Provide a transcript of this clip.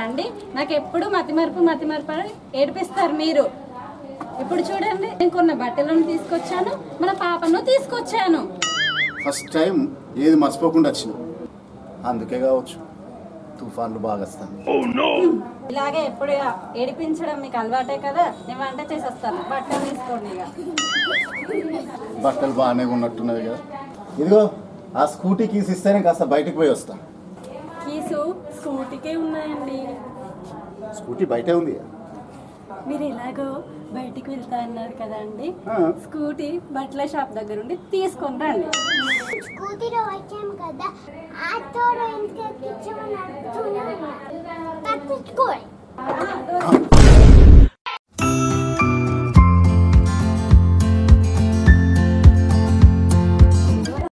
అండి నాకు ఎప్పుడు మతిమరుపు మతిమరుపు అని ఏడిపిస్తారు మీరు ఇప్పుడు చూడండి నేను కొన్న బట్టలను తీసుకొచ్చాను మన పాపను తీసుకొచ్చాను ఫస్ట్ టైం ఏది మర్చిపోకుండా వచ్చినావు అందుకే కావచ్చు తుఫాన్లు బాగా వస్తాయి ఇలాగే ఎప్పుడు ఏడిపించడం మీకు అలవాటే కదా నేను వంట చేసేస్తాను బట్టలు తీసుకోండి ఇక బట్టలు బాగానే ఉన్నట్టున్నవి కదా ఇదిగో ఆ స్కూటీ కీస్ ఇస్తేనే కాస్త బయటకు పోయి వస్తా కీసు స్కూటీకే ఉన్నాయండి స్కూటీ బయటే ఉంది మీరు ఎలాగో బయటికి వెళ్తా అన్నారు కదా అండి ఆ. స్కూటీ బట్టల షాప్ దగ్గర ఉండి తీసుకొని రండి స్కూటీలో వచ్చాం కదా ఆటోలో ఇంటికి ఎక్కించమని అడుగుతూనే ఉన్నా కట్టించుకోండి ఆ,